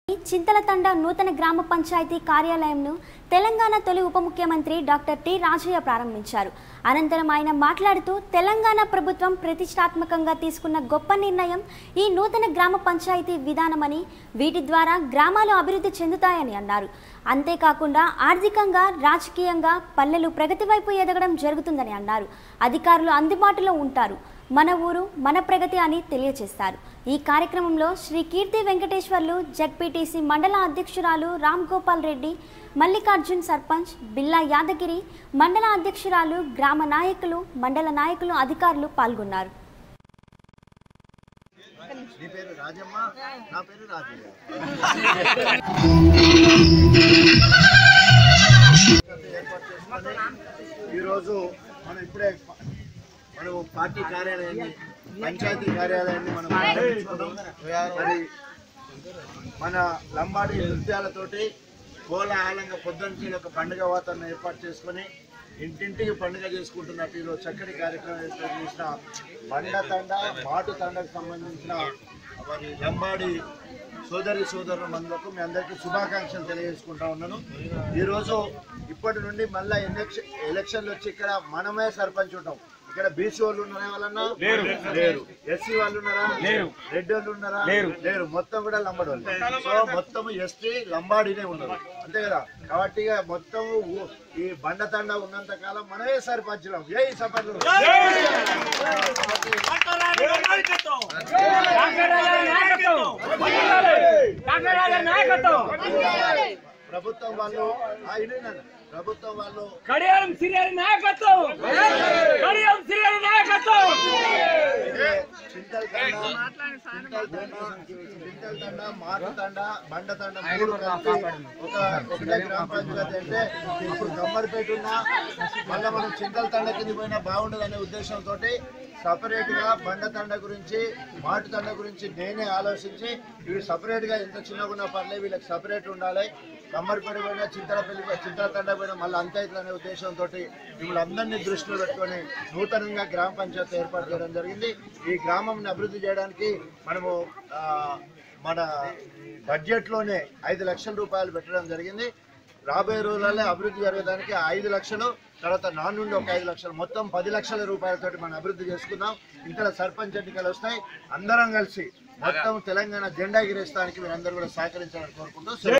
చింతలతండ నూతన గ్రామ పంచాయతీ కార్యాలయంను తెలంగాణ తొలి ఉప ముఖ్యమంత్రి డాక్టర్ టి రాజయ్య ప్రారంభించారు అనంతరం ఆయన మాట్లాడుతూ తెలంగాణ ప్రభుత్వం ప్రతిష్టాత్మకంగా తీసుకున్న గొప్ప నిర్ణయం ఈ నూతన గ్రామ పంచాయతీ విధానమని వీటి ద్వారా గ్రామాలు అభివృద్ధి చెందుతాయని అన్నారు అంతేకాకుండా ఆర్థికంగా రాజకీయంగా పల్లెలు ప్రగతి వైపు ఎదగడం జరుగుతుందని అన్నారు అధికారులు అందుబాటులో ఉంటారు మన ఊరు మన ప్రగతి అని తెలియజేశారు ఈ కార్యక్రమంలో శ్రీ కీర్తి వెంకటేశ్వర్లు జడ్పీటీసీ మండల అధ్యక్షురాలు రామ్ గోపాల్ రెడ్డి మల్లికార్జున్ సర్పంచ్ బిల్లా యాదగిరి మండల అధ్యక్షురాలు గ్రామ నాయకులు మండల నాయకులు అధికారులు పాల్గొన్నారు నీ పేరు రాజమ్మ నా పేరు రాజయ్య ఏర్పాటు చేసుకొని ఈరోజు మనం ఇప్పుడే మనం పార్టీ కార్యాలయాన్ని పంచాయతీ కార్యాలయాన్ని మనం ప్రారంభించుకున్నాం మరి మన లంబాడి నృత్యాలతోటి కోలాహలంగా పొద్దున్నకి ఒక పండుగ వాతావరణం ఏర్పాటు చేసుకొని ఇంటింటికి పండుగ చేసుకుంటున్నట్టు ఈరోజు చక్కటి కార్యక్రమం ఏర్పాటు చేసిన బండ తండ మాటు తండకు సంబంధించిన మరి లంబాడి సోదరి సోదరుల మందులకు మీ అందరికీ శుభాకాంక్షలు తెలియజేసుకుంటా ఉన్నాను ఈరోజు ఇప్పటి నుండి మళ్ళీ ఎలక్షన్ ఎలక్షన్లు వచ్చి ఇక్కడ మనమే సర్పంచ్ ఉంటాం ఇక్కడ బీసీ వాళ్ళు ఉన్నారా వాళ్ళన్నా లేరు లేరు ఎస్సీ వాళ్ళు ఉన్నారా లేరు రెడ్డి వాళ్ళు ఉన్నారా లేరు లేరు మొత్తం కూడా లంబాడి వాళ్ళు సో మొత్తం ఎస్టీ లంబాడినే ఉన్నారు అంతే కదా కాబట్టి ఇక మొత్తం ఊ- ఈ బండతండ ఉన్నంత కాలం మనమే సర్పంచులం ఏ సర్పంచ్ ప్రభుత్వం వాళ్ళు ఆ, ఇదేనండి. ప్రభుత్వం వాళ్ళు కడియారం సిరియాలి నాయకత్వం కడియారం సిరియాలి నాయకత్వం ఇదే చింతల తండ చింతల తండ చింతల తండ మాటు తండ బండ తండ మూడు కలిపి ఒక ఒకటే గ్రామ పంచాయతీ అంటే ఇప్పుడు గమ్మరిపేట ఉన్నా మళ్ళీ మనం చింతల తండ కింద పోయినా బాగుండదు అనే ఉద్దేశంతో సపరేట్ గా బండ తండ గురించి మాటు తండ గురించి నేనే ఆలోచించి ఇవి సపరేట్ గా ఎంత చిన్నగా ఉన్నా పర్లేదు వీళ్ళకి సపరేట్ ఉండాలి కమ్మరిపేట పోయినా చింతలపల్లి చింతల తండ పోయినా మళ్ళీ అంత అవుతుంది అనే ఉద్దేశంతో మిమ్మల్ని అందరినీ దృష్టిలో పెట్టుకొని నూతనంగా గ్రామ పంచాయతీ ఏర్పాటు చేయడం జరిగింది ఈ గ్రామంని అభివృద్ధి చేయడానికి మనము ఆ, మన బడ్జెట్లోనే ఐదు లక్షల రూపాయలు పెట్టడం జరిగింది రాబోయే రోజులలో అభివృద్ధి జరగడానికి ఐదు లక్షలు తర్వాత నాన్ నుండి ఒక ఐదు లక్షలు మొత్తం పది లక్షల రూపాయలతోటి మనం అభివృద్ధి చేసుకుందాం ఇంకా సర్పంచ్ ఎన్నికలు వస్తాయి అందరం కలిసి మొత్తం తెలంగాణ జెండా ఎగిరేస్తానికి మీరందరూ కూడా సహకరించాలని కోరుకుంటూ